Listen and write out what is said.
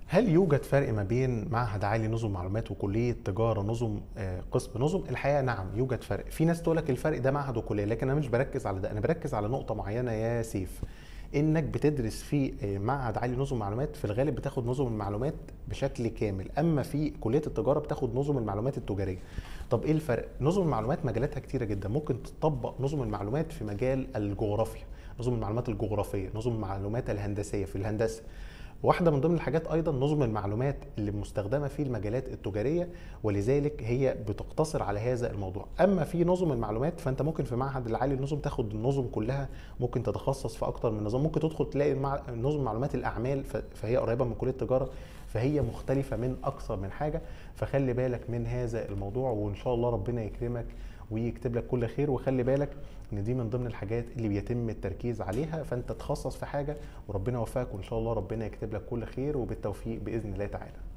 هل يوجد فرق ما بين معهد عالي نظم معلومات وكليه تجاره نظم آه، قسم نظم الحقيقه نعم يوجد فرق في ناس تقول لك الفرق ده معهد وكليه لكن انا مش بركز على ده انا بركز على نقطه معينه يا سيف انك بتدرس في آه، معهد عالي نظم معلومات في الغالب بتاخد نظم المعلومات بشكل كامل اما في كليه التجاره بتاخد نظم المعلومات التجاريه طب ايه الفرق نظم المعلومات مجالاتها كتيره جدا ممكن تطبق نظم المعلومات في مجال الجغرافيا نظم المعلومات الجغرافيه نظم المعلومات الهندسيه في الهندسه واحده من ضمن الحاجات ايضا نظم المعلومات اللي مستخدمه في المجالات التجاريه ولذلك هي بتقتصر على هذا الموضوع اما في نظم المعلومات فانت ممكن في معهد العالي للنظم تاخد النظم كلها ممكن تتخصص في اكتر من نظام ممكن تدخل تلاقي مع نظم معلومات الاعمال ف- فهي قريبه من كليه التجاره فهي مختلفه من اكثر من حاجه فخلي بالك من هذا الموضوع وان شاء الله ربنا يكرمك ويكتب لك كل خير وخلي بالك ان دي من ضمن الحاجات اللي بيتم التركيز عليها فانت تخصص في حاجه وربنا يوفقك وان شاء الله ربنا يكتب لك كل خير وبالتوفيق باذن الله تعالى